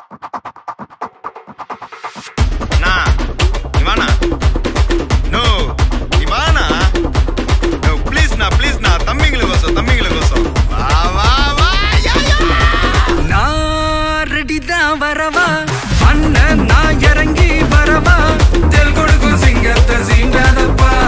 அண்ணா நீ வாண்ணா நோ நீ வாண்ணா நோ ப்ளீஸ்ண்ணா ப்ளீஸ்ண்ணா தம்பிங்களுக்கோசம் தம்பிங்களுக்கோசம் வா வா வா யா, யா. நான் ரெடி தான் வரவா அண்ணன் நான் இறங்கி வரவா தெல் கொடுக்கும் சிங்கத்தை சீண்டாதப்பா